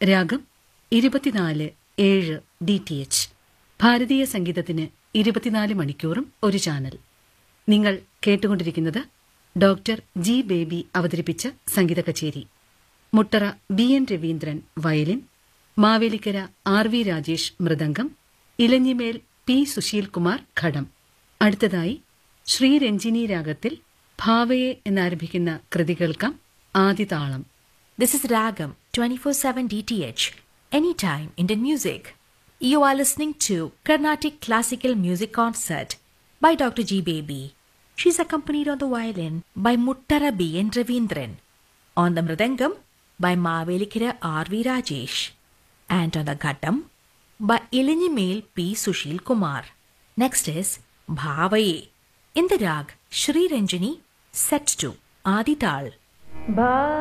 രാഗം ഇരുപത്തിനാല് ഏഴ് ഡി ടി എച്ച് ഭാരതീയ സംഗീതത്തിന് ഇരുപത്തിനാല് മണിക്കൂറും ഒരു ചാനൽ നിങ്ങൾ കേട്ടുകൊണ്ടിരിക്കുന്നത് ഡോക്ടർ ജി ബേബി അവതരിപ്പിച്ച സംഗീത കച്ചേരി Muttara B N Raveendran violin Mavelikkara R V Rajesh mridangam Elanjimel P Susheel Kumar ghatam അടുത്തതായി ശ്രീരഞ്ജിനി രാഗത്തിൽ ഭാവയെ എന്നാരംഭിക്കുന്ന കൃതി കേൾക്കാം ആദിതാളം This is Ragam 24/7 DTH, anytime Indian music. You are listening to Carnatic Classical Music Concert by Dr. G. Baby. She is accompanied on the violin by Muttara B. N. Ravindran, on the mridangam by Mavelikira R. V. Rajesh, and on the ghattam by Ilinyimail P. Sushil Kumar. Next is Bhavaye in the rag Shri Ranjani set to Adi Tal.